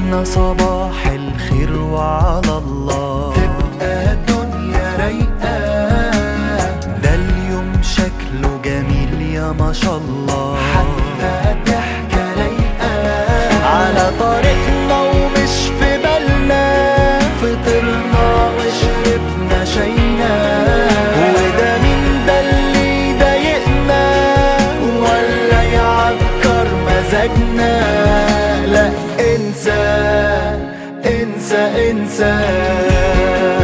صباحنا صباح الخير وعلى الله تبقى الدنيا رايقة ده اليوم شكله جميل يا ما شاء الله حتى الضحكة رايقة على طريقنا ومش في بالنا فطرنا وشربنا شينا وده مين ده اللي يضايقنا ولا يعكر مزاجنا لا انسى انسى انسى